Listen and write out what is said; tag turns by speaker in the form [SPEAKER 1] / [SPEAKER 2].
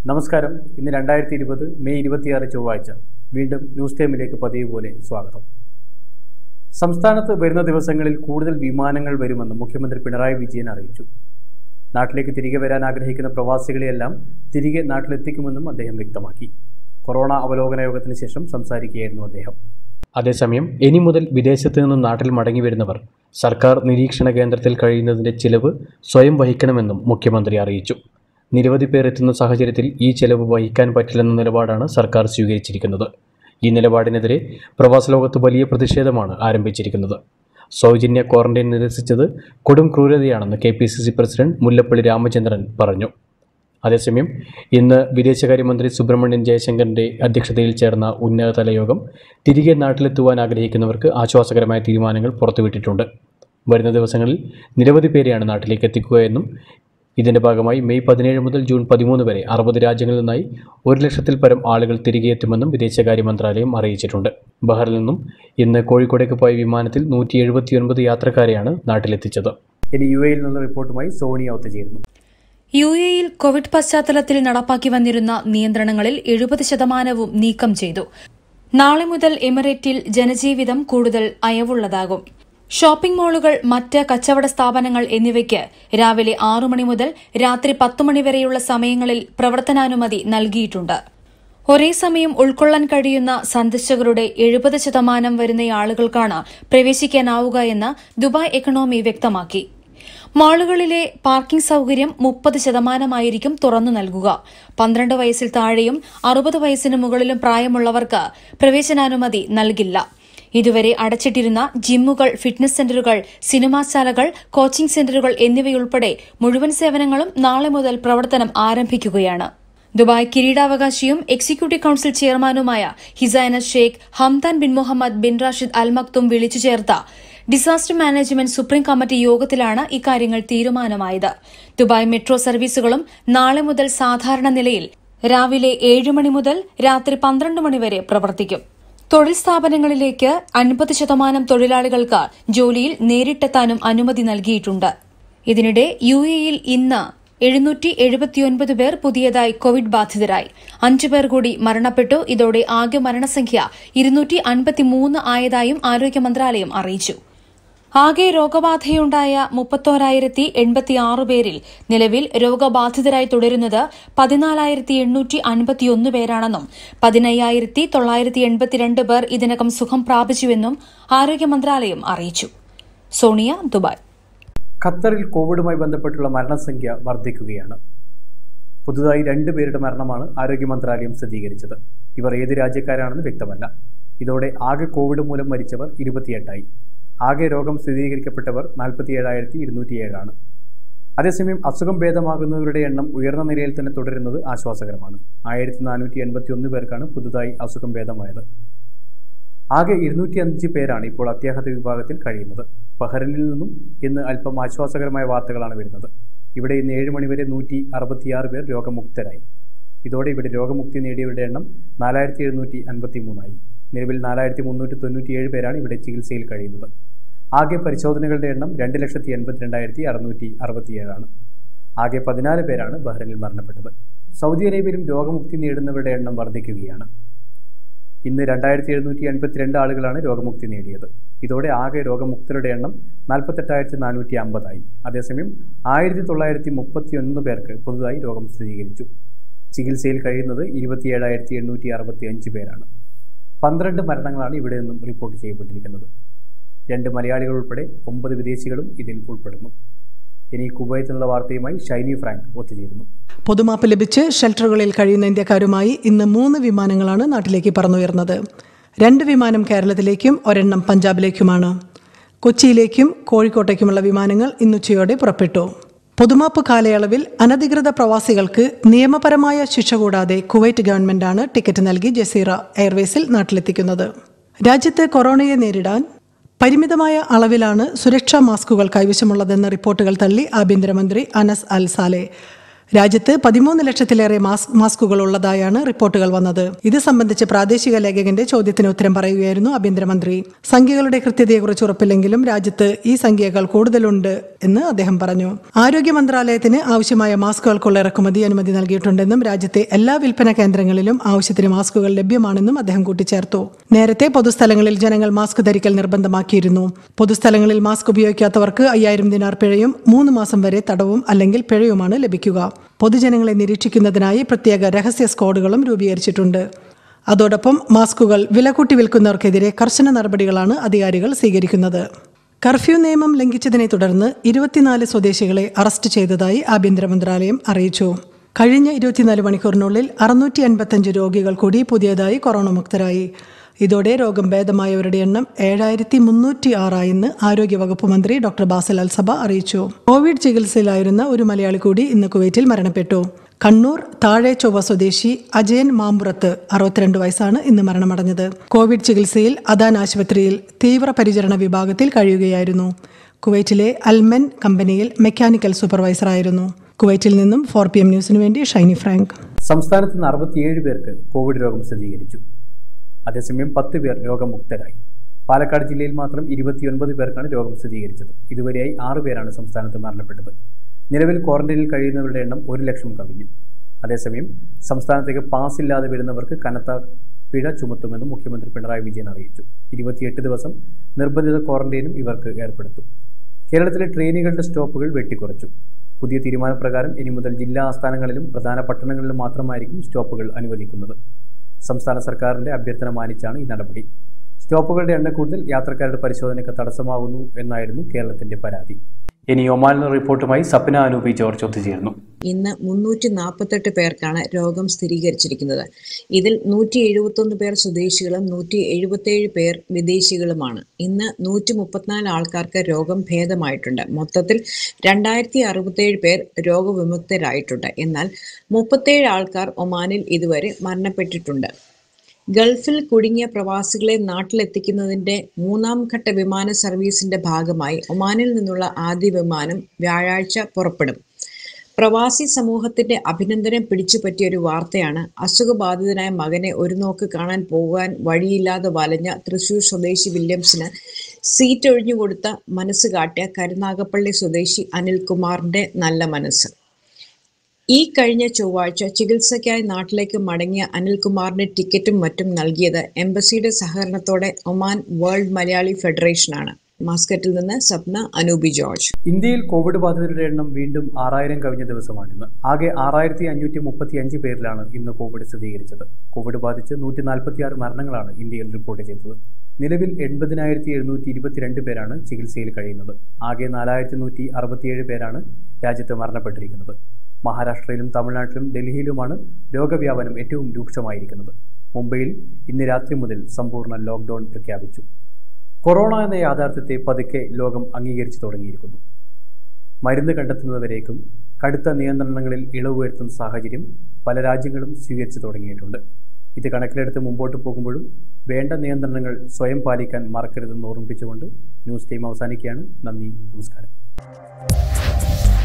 [SPEAKER 1] നമസ്കാരം ഇന്ന് രണ്ടായിരത്തി ഇരുപത് മെയ് ഇരുപത്തിയാറ് ചൊവ്വാഴ്ച വീണ്ടും ന്യൂസ് ടൈമിലേക്ക് പതിവ് പോലെ സ്വാഗതം സംസ്ഥാനത്ത് വരുന്ന ദിവസങ്ങളിൽ കൂടുതൽ വിമാനങ്ങൾ വരുമെന്ന് മുഖ്യമന്ത്രി പിണറായി വിജയൻ അറിയിച്ചു നാട്ടിലേക്ക് തിരികെ വരാൻ ആഗ്രഹിക്കുന്ന പ്രവാസികളെയെല്ലാം തിരികെ നാട്ടിലെത്തിക്കുമെന്നും അദ്ദേഹം വ്യക്തമാക്കി കൊറോണ അവലോകന യോഗത്തിന് ശേഷം സംസാരിക്കുകയായിരുന്നു അദ്ദേഹം അതേസമയം ഇനി മുതൽ വിദേശത്ത് നിന്നും നാട്ടിൽ മടങ്ങി വരുന്നവർ സർക്കാർ നിരീക്ഷണ കേന്ദ്രത്തിൽ കഴിയുന്നതിൻ്റെ ചിലവ് സ്വയം വഹിക്കണമെന്നും മുഖ്യമന്ത്രി അറിയിച്ചു നിരവധി പേർ എത്തുന്ന സാഹചര്യത്തിൽ ഈ ചെലവ് വഹിക്കാൻ പറ്റില്ലെന്ന നിലപാടാണ് സർക്കാർ സ്വീകരിച്ചിരിക്കുന്നത് ഈ നിലപാടിനെതിരെ പ്രവാസ ലോകത്ത് വലിയ പ്രതിഷേധമാണ് ആരംഭിച്ചിരിക്കുന്നത് സൗജന്യ ക്വാറന്റൈൻ നിരസിച്ചത് കൊടും ക്രൂരതയാണെന്ന് K P C C president Mullappally Ramachandran പറഞ്ഞു അതേസമയം ഇന്ന് വിദേശകാര്യമന്ത്രി സുബ്രഹ്മണ്യൻ ജയശങ്കറിന്റെ അധ്യക്ഷതയിൽ ചേർന്ന ഉന്നതതല യോഗം തിരികെ നാട്ടിലെത്തുവാൻ ആഗ്രഹിക്കുന്നവർക്ക് ആശ്വാസകരമായ തീരുമാനങ്ങൾ പുറത്തുവിട്ടിട്ടുണ്ട് വരുന്ന ദിവസങ്ങളിൽ നിരവധി പേരെയാണ് നാട്ടിലേക്ക് എത്തിക്കുക എന്നും ഇതിന്റെ ഭാഗമായി മെയ് പതിനേഴ് മുതൽ ജൂൺ പതിമൂന്ന് വരെ അറുപത് രാജ്യങ്ങളിൽ നിന്നായി ഒരു ലക്ഷത്തിൽ പരം ആളുകൾ തിരികെ എത്തുമെന്നും വിദേശകാര്യ മന്ത്രാലയം അറിയിച്ചിട്ടുണ്ട് ബഹറിൽ നിന്നും ഇന്ന് കോഴിക്കോടേക്ക് പോയ വിമാനത്തിൽ നൂറ്റി എഴുപത്തിയൊൻപത് യാത്രക്കാരെയാണ് നാട്ടിലെത്തിച്ചത് ഇനി യു എയിൽ നിന്ന് റിപ്പോർട്ടുമായി സോണിയ ഒത്തുചേരുന്നു
[SPEAKER 2] യു എയിൽ കോവിഡ് പശ്ചാത്തലത്തിൽ നടപ്പാക്കി വന്നിരുന്ന നിയന്ത്രണങ്ങളിൽ എഴുപത് ശതമാനവും നീക്കം ചെയ്തു നാളെ മുതൽ എമിറേറ്റിൽ ജനജീവിതം കൂടുതൽ അയവുള്ളതാകും ഷോപ്പിംഗ് മാളുകൾ മറ്റ് കച്ചവട സ്ഥാപനങ്ങൾ എന്നിവയ്ക്ക് രാവിലെ ആറു മണി മുതൽ രാത്രി പത്തു മണി വരെയുള്ള സമയങ്ങളിൽ പ്രവർത്തനാനുമതി നൽകിയിട്ടുണ്ട് ഒരേ സമയം ഉൾക്കൊള്ളാൻ കഴിയുന്ന സന്ദർശകരുടെ എഴുപത് ശതമാനം വരുന്ന ആളുകൾക്കാണ് പ്രവേശിക്കാനാവുക എന്ന് ദുബായ് എക്കണോമി വ്യക്തമാക്കി മാളുകളിലെ പാർക്കിംഗ് സൌകര്യം മുപ്പത് ശതമാനമായിരിക്കും തുറന്നു നൽകുക പന്ത്രണ്ട് വയസ്സിൽ താഴെയും അറുപത് വയസ്സിന് മുകളിലും പ്രായമുള്ളവർക്ക് പ്രവേശനാനുമതി നൽകില്ല ഇതുവരെ അടച്ചിട്ടിരുന്ന ജിമ്മുകൾ ഫിറ്റ്നസ് സെന്ററുകൾ സിനിമാശാലകൾ കോച്ചിംഗ് സെന്ററുകൾ എന്നിവയുൾപ്പെടെ മുഴുവൻ സേവനങ്ങളും നാളെ മുതൽ പ്രവർത്തനം ആരംഭിക്കുകയാണ് ദുബായ് കിരീടാവകാശിയും എക്സിക്യൂട്ടീവ് കൌൺസിൽ ചെയർമാനുമായ ഹിസൈന Sheikh Hamdan bin Mohammed bin Rashid Al Maktoum വിളിച്ചു ചേർത്ത ഡിസാസ്റ്റർ മാനേജ്മെന്റ് സുപ്രീം കമ്മിറ്റി യോഗത്തിലാണ് ഇക്കാര്യങ്ങൾ തീരുമാനമായത് ദുബായ് മെട്രോ സർവീസുകളും നാളെ മുതൽ സാധാരണ നിലയിൽ രാവിലെ ഏഴ് മണി മുതൽ രാത്രി പന്ത്രണ്ട് മണി വരെ പ്രവർത്തിക്കും തൊഴിൽ സ്ഥാപനങ്ങളിലേക്ക് അൻപത് ശതമാനം തൊഴിലാളികൾക്ക് ജോലിയിൽ നേരിട്ടെത്താനും അനുമതി നൽകിയിട്ടുണ്ട് ഇതിനിടെ യു എയിൽ ഇന്ന് എഴുന്നൂറ്റി എഴുപത്തിയൊൻപത് പേർ പുതിയതായി കോവിഡ് ബാധിതരായി അഞ്ചു പേർ കൂടി മരണപ്പെട്ടു ഇതോടെ ആകെ മരണസംഖ്യ ഇരുന്നൂറ്റി അൻപത്തിമൂന്ന് ആയതായും ആരോഗ്യ മന്ത്രാലയം അറിയിച്ചു ആകെ രോഗബാധയുണ്ടായ മുപ്പത്തോരായിരത്തി എൺപത്തിയാറ് പേരിൽ നിലവിൽ രോഗബാധിതരായി തുടരുന്നത് പതിനാലായിരത്തി എണ്ണൂറ്റി അൻപത്തിയൊന്ന് പേരാണെന്നും പതിനയ്യായിരത്തി തൊള്ളായിരത്തി എൺപത്തിരണ്ട് പേർ ഇതിനകം സുഖം പ്രാപിച്ചുവെന്നും ആരോഗ്യ മന്ത്രാലയം അറിയിച്ചു സോണിയ ദുബായ്
[SPEAKER 1] ഖത്തറിൽ കോവിഡുമായി ബന്ധപ്പെട്ടുള്ള മരണസംഖ്യ വർദ്ധിക്കുകയാണ് പുതുതായി രണ്ട് പേരുടെ മരണമാണ് ആരോഗ്യ മന്ത്രാലയം സ്ഥിരീകരിച്ചത് ഇവർ ഏത് രാജ്യക്കാരാണെന്ന് വ്യക്തമല്ല ഇതോടെ ആകെ കോവിഡ് മൂലം മരിച്ചവർ ഇരുപത്തിയെട്ടായി ആകെ രോഗം സ്ഥിരീകരിക്കപ്പെട്ടവർ നാൽപ്പത്തിയേഴായിരത്തി ഇരുന്നൂറ്റിയേഴാണ് അതേസമയം അസുഖം ഭേദമാകുന്നവരുടെ എണ്ണം ഉയർന്ന നിലയിൽ തന്നെ തുടരുന്നത് ആശ്വാസകരമാണ് ആയിരത്തി നാനൂറ്റി എൺപത്തി ഒന്ന് പേർക്കാണ് പുതുതായി അസുഖം ഭേദമായത് ആകെ ഇരുന്നൂറ്റി അഞ്ച് പേരാണ് ഇപ്പോൾ അത്യാഹത വിഭാഗത്തിൽ കഴിയുന്നത് ബഹ്റിനിൽ നിന്നും ഇന്ന് അല്പം ആശ്വാസകരമായ വാർത്തകളാണ് വരുന്നത് ഇവിടെ ഇന്ന് ഏഴ് മണിവരെ നൂറ്റി അറുപത്തിയാറ് പേർ രോഗമുക്തരായി ഇതോടെ ഇവിടെ രോഗമുക്തി നേടിയവരുടെ എണ്ണം നാലായിരത്തി എഴുന്നൂറ്റി അൻപത്തി മൂന്നായി നിലവിൽ നാലായിരത്തി മുന്നൂറ്റി തൊണ്ണൂറ്റിയേഴ് പേരാണ് ഇവിടെ ചികിത്സയിൽ കഴിയുന്നത് ആകെ പരിശോധനകളുടെ എണ്ണം രണ്ട് ലക്ഷത്തി എൺപത്തിരണ്ടായിരത്തി അറുന്നൂറ്റി അറുപത്തിയേഴാണ് ആകെ പതിനാല് പേരാണ് ബഹ്റിനിൽ മരണപ്പെട്ടത് സൗദി അറേബ്യയിലും രോഗമുക്തി നേടുന്നവരുടെ എണ്ണം വർദ്ധിക്കുകയാണ് ഇന്ന് രണ്ടായിരത്തി എഴുന്നൂറ്റി എൺപത്തിരണ്ട് ആളുകളാണ് രോഗമുക്തി നേടിയത് ഇതോടെ ആകെ രോഗമുക്തരുടെ എണ്ണം നാൽപ്പത്തെട്ടായിരത്തി നാനൂറ്റി അമ്പതായി അതേസമയം ആയിരത്തി തൊള്ളായിരത്തി മുപ്പത്തി ഒന്ന് പേർക്ക് പുതുതായി രോഗം സ്ഥിരീകരിച്ചു ചികിത്സയിൽ കഴിയുന്നത് ഇരുപത്തിയേഴായിരത്തി എണ്ണൂറ്റി അറുപത്തി അഞ്ച് പേരാണ് പന്ത്രണ്ട് മരണങ്ങളാണ് ഇവിടെ നിന്നും റിപ്പോർട്ട് ചെയ്യപ്പെട്ടിരിക്കുന്നത് രണ്ട് മലയാളികൾ ഉൾപ്പെടെ ഒമ്പത് വിദേശികളും ഇതിൽ ഉൾപ്പെടുന്നു ഇനി കുവൈത്തിൽ നിന്നുള്ള വാർത്തയുമായി ഷൈനി ഫ്രാങ്ക് ഒത്തുചേരുന്നു
[SPEAKER 3] പൊതുമാപ്പ് ലഭിച്ച് ഷെൽട്ടറുകളിൽ കഴിയുന്ന ഇന്ത്യക്കാരുമായി ഇന്ന് മൂന്ന് വിമാനങ്ങളാണ് നാട്ടിലേക്ക് പറന്നുയർന്നത് രണ്ട് വിമാനം കേരളത്തിലേക്കും ഒരെണ്ണം പഞ്ചാബിലേക്കുമാണ് കൊച്ചിയിലേക്കും കോഴിക്കോട്ടേക്കുമുള്ള വിമാനങ്ങൾ ഇന്നുച്ചയോടെ പുറപ്പെട്ടു പൊതുമാപ്പ് കാലയളവിൽ അനധികൃത പ്രവാസികൾക്ക് നിയമപരമായ ശിക്ഷ കൂടാതെ കുവൈറ്റ് ഗവൺമെന്റാണ് ടിക്കറ്റ് നൽകി ജസീറ എയർവേസിൽ നാട്ടിലെത്തിക്കുന്നത് രാജ്യത്ത് കൊറോണയെ നേരിടാൻ പരിമിതമായ അളവിലാണ് സുരക്ഷാ മാസ്കുകൾ കൈവശമുള്ളതെന്ന റിപ്പോർട്ടുകൾ തള്ളി ആഭ്യന്തരമന്ത്രി അനസ് അൽ സാലെ രാജ്യത്ത് പതിമൂന്ന് ലക്ഷത്തിലേറെ മാസ് മാസ്കുകൾ ഉള്ളതായാണ് റിപ്പോർട്ടുകൾ വന്നത് ഇത് സംബന്ധിച്ച് പ്രാദേശിക ലേഖകന്റെ ചോദ്യത്തിന് ഉത്തരം പറയുകയായിരുന്നു ആഭ്യന്തരമന്ത്രി സംഖ്യകളുടെ കൃത്യതയെക്കുറിച്ച് ഉറപ്പില്ലെങ്കിലും രാജ്യത്ത് ഈ സംഖ്യകൾ കൂടുതലുണ്ട് എന്ന് അദ്ദേഹം പറഞ്ഞു ആരോഗ്യ മന്ത്രാലയത്തിന് ആവശ്യമായ മാസ്കുകൾക്കുള്ള ഇറക്കുമതി അനുമതി നൽകിയിട്ടുണ്ടെന്നും രാജ്യത്തെ എല്ലാ വിൽപ്പന കേന്ദ്രങ്ങളിലും ആവശ്യത്തിന് മാസ്കുകൾ ലഭ്യമാണെന്നും അദ്ദേഹം കൂട്ടിച്ചേർത്തു നേരത്തെ പൊതുസ്ഥലങ്ങളിൽ ജനങ്ങൾ മാസ്ക് ധരിക്കൽ നിർബന്ധമാക്കിയിരുന്നു പൊതുസ്ഥലങ്ങളിൽ മാസ്ക് ഉപയോഗിക്കാത്തവർക്ക് അയ്യായിരം ദിനാർ പിഴയും മൂന്ന് മാസം വരെ തടവും അല്ലെങ്കിൽ പിഴയുമാണ് ലഭിക്കുക പൊതുജനങ്ങളെ നിരീക്ഷിക്കുന്നതിനായി പ്രത്യേക രഹസ്യ സ്ക്വാഡുകളും രൂപീകരിച്ചിട്ടുണ്ട് അതോടൊപ്പം മാസ്കുകൾ വില കൂട്ടി വിൽക്കുന്നവർക്കെതിരെ കർശന നടപടികളാണ് അധികാരികൾ സ്വീകരിക്കുന്നത് കർഫ്യൂ നിയമം ലംഘിച്ചതിനെ തുടർന്ന് ഇരുപത്തിനാല് സ്വദേശികളെ അറസ്റ്റ് ചെയ്തതായി ആഭ്യന്തര മന്ത്രാലയം അറിയിച്ചു കഴിഞ്ഞ ഇരുപത്തിനാല് മണിക്കൂറിനുള്ളിൽ അറുന്നൂറ്റി അൻപത്തഞ്ച് രോഗികൾ കൂടി പുതിയതായി കൊറോണ മുക്തരായി ഇതോടെ രോഗം ഭേദമായവരുടെ എണ്ണം ഏഴായിരത്തി മുന്നൂറ്റി ആറായെന്ന് ആരോഗ്യവകുപ്പ് മന്ത്രി ഡോക്ടർ ബാസൽ അൽസബ അറിയിച്ചു കോവിഡ് ചികിത്സയിലായിരുന്ന ഒരു മലയാളി കൂടി ഇന്ന് കുവൈറ്റിൽ മരണപ്പെട്ടു കണ്ണൂർ താഴെ ചൊവ്വ സ്വദേശി അജയൻ മാമ്പുറത്ത് അറുപത്തിരണ്ട് വയസ്സാണ് ഇന്ന് മരണമടഞ്ഞത് കോവിഡ് ചികിത്സയിൽ അദാൻ ആശുപത്രിയിൽ തീവ്രപരിചരണ വിഭാഗത്തിൽ കഴിയുകയായിരുന്നു കുവൈറ്റിലെ അൽമെൻ കമ്പനിയിൽ മെക്കാനിക്കൽ സൂപ്പർവൈസറായിരുന്നു കുവൈറ്റിൽ നിന്നും ഫോർ പി എം ന്യൂസിനു വേണ്ടി ഷൈനി ഫ്രാങ്ക്
[SPEAKER 1] സംസ്ഥാനത്ത് നിന്ന് അറുപത്തിയേഴ് പേർക്ക് കോവിഡ് രോഗം സ്ഥിരീകരിച്ചു അതേസമയം പത്ത് പേർ രോഗമുക്തരായി പാലക്കാട് ജില്ലയിൽ മാത്രം ഇരുപത്തിയൊൻപത് പേർക്കാണ് രോഗം സ്ഥിരീകരിച്ചത് ഇതുവരെയായി ആറ് പേരാണ് സംസ്ഥാനത്ത് മരണപ്പെട്ടത് നിലവിൽ ക്വാറന്റൈനിൽ കഴിയുന്നവരുടെ എണ്ണം ഒരു ലക്ഷം കവിഞ്ഞു അതേസമയം സംസ്ഥാനത്തേക്ക് പാസ് ഇല്ലാതെ വരുന്നവർക്ക് കനത്ത പിഴ ചുമത്തുമെന്നും മുഖ്യമന്ത്രി പിണറായി വിജയൻ അറിയിച്ചു ഇരുപത്തിയെട്ട് ദിവസം നിർബന്ധിത ക്വാറന്റൈനും ഇവർക്ക് ഏർപ്പെടുത്തും കേരളത്തിലെ ട്രെയിനുകളുടെ സ്റ്റോപ്പുകൾ വെട്ടിക്കുറച്ചു പുതിയ തീരുമാനപ്രകാരം ഇനി മുതൽ ജില്ലാ ആസ്ഥാനങ്ങളിലും പ്രധാന പട്ടണങ്ങളിലും മാത്രമായിരിക്കും സ്റ്റോപ്പുകൾ അനുവദിക്കുന്നത് സംസ്ഥാന സർക്കാരിന്റെ അഭ്യർത്ഥന മാനിച്ചാണ് ഈ നടപടി സ്റ്റോപ്പുകളുടെ എണ്ണം കൂടുതൽ യാത്രക്കാരുടെ പരിശോധനയ്ക്ക് തടസ്സമാകുന്നു എന്നായിരുന്നു കേരളത്തിന്റെ പരാതി ഇനി ഒമാനിലെ റിപ്പോർട്ടുമായി സപ്ന അനൂപി ജോർജ് ഒത്തുചേർന്നു
[SPEAKER 4] ഇന്ന് മുന്നൂറ്റി നാൽപ്പത്തെട്ട് പേർക്കാണ് രോഗം സ്ഥിരീകരിച്ചിരിക്കുന്നത് ഇതിൽ നൂറ്റി എഴുപത്തൊന്ന് പേർ സ്വദേശികളും നൂറ്റി എഴുപത്തേഴ് പേർ വിദേശികളുമാണ് ഇന്ന് നൂറ്റി മുപ്പത്തിനാല് ആൾക്കാർക്ക് രോഗം ഭേദമായിട്ടുണ്ട് മൊത്തത്തിൽ രണ്ടായിരത്തി അറുപത്തേഴ് പേർ രോഗവിമുക്തരായിട്ടുണ്ട് എന്നാൽ മുപ്പത്തേഴ് ആൾക്കാർ ഒമാനിൽ ഇതുവരെ മരണപ്പെട്ടിട്ടുണ്ട് ഗൾഫിൽ കുടുങ്ങിയ പ്രവാസികളെ നാട്ടിലെത്തിക്കുന്നതിന്റെ മൂന്നാം ഘട്ട വിമാന സർവീസിന്റെ ഭാഗമായി ഒമാനിൽ നിന്നുള്ള ആദ്യ വിമാനം വ്യാഴാഴ്ച പുറപ്പെടും പ്രവാസി സമൂഹത്തിന്റെ അഭിനന്ദനം പിടിച്ചുപറ്റിയ ഒരു വാർത്തയാണ് അസുഖബാധിതനായ മകനെ ഒരു നോക്ക് കാണാൻ പോകാൻ വഴിയില്ലാതെ വലഞ്ഞ തൃശൂർ സ്വദേശി വില്യംസിന് സീറ്റ് ഒഴിഞ്ഞുകൊടുത്ത മനസ്സ് കാട്ടിയ കരുനാഗപ്പള്ളി സ്വദേശി അനിൽകുമാറിന്റെ നല്ല മനസ്സ് ഈ കഴിഞ്ഞ ചൊവ്വാഴ്ച ചികിത്സയ്ക്കായി നാട്ടിലേക്ക് മടങ്ങിയ അനിൽകുമാറിന്റെ ടിക്കറ്റും മറ്റും നൽകിയത് എംബസിയുടെ സഹകരണത്തോടെ ഒമാൻ വേൾഡ് മലയാളി ഫെഡറേഷനാണ് മാസ്കറ്റിൽ നിന്ന് സപ്ന അനൂപി ജോർജ്
[SPEAKER 1] ഇന്ത്യയിൽ കോവിഡ് ബാധിതരുടെ എണ്ണം വീണ്ടും ആറായിരം കവിഞ്ഞ ദിവസമാണിന്ന് ആകെ ആറായിരത്തി അഞ്ഞൂറ്റി മുപ്പത്തി അഞ്ച് പേരിലാണ് ഇന്ന് കോവിഡ് സ്ഥിരീകരിച്ചത് കോവിഡ് ബാധിച്ച് നൂറ്റി നാൽപ്പത്തി ആറ് മരണങ്ങളാണ് ഇന്ത്യയിൽ റിപ്പോർട്ട് ചെയ്തത് നിലവിൽ എൺപതിനായിരത്തി എഴുന്നൂറ്റി ഇരുപത്തിരണ്ട് പേരാണ് ചികിത്സയിൽ കഴിയുന്നത് ആകെ നാലായിരത്തി നൂറ്റി അറുപത്തിയേഴ് പേരാണ് രാജ്യത്ത് മരണപ്പെട്ടിരിക്കുന്നത് മഹാരാഷ്ട്രയിലും തമിഴ്നാട്ടിലും ഡൽഹിയിലുമാണ് രോഗവ്യാപനം ഏറ്റവും രൂക്ഷമായിരിക്കുന്നത് മുംബൈയിൽ ഇന്ന് രാത്രി മുതൽ സമ്പൂർണ്ണ ലോക്ക്ഡൌൺ പ്രഖ്യാപിച്ചു കൊറോണ എന്ന യാഥാർത്ഥ്യത്തെ പതുക്കെ ലോകം അംഗീകരിച്ചു തുടങ്ങിയിരിക്കുന്നു മരുന്ന് കണ്ടെത്തുന്നവരേക്കും കടുത്ത നിയന്ത്രണങ്ങളിൽ ഇളവ് വരുത്തുന്ന സാഹചര്യം പല രാജ്യങ്ങളും സ്വീകരിച്ചു തുടങ്ങിയിട്ടുണ്ട് ഇത് കണക്കിലെടുത്ത് മുമ്പോട്ട് പോകുമ്പോഴും വേണ്ട നിയന്ത്രണങ്ങൾ സ്വയം പാലിക്കാൻ മറക്കരുതെന്ന് ഓർമ്മിപ്പിച്ചുകൊണ്ട് ന്യൂസ് ടൈം അവസാനിക്കുകയാണ് നന്ദി നമസ്കാരം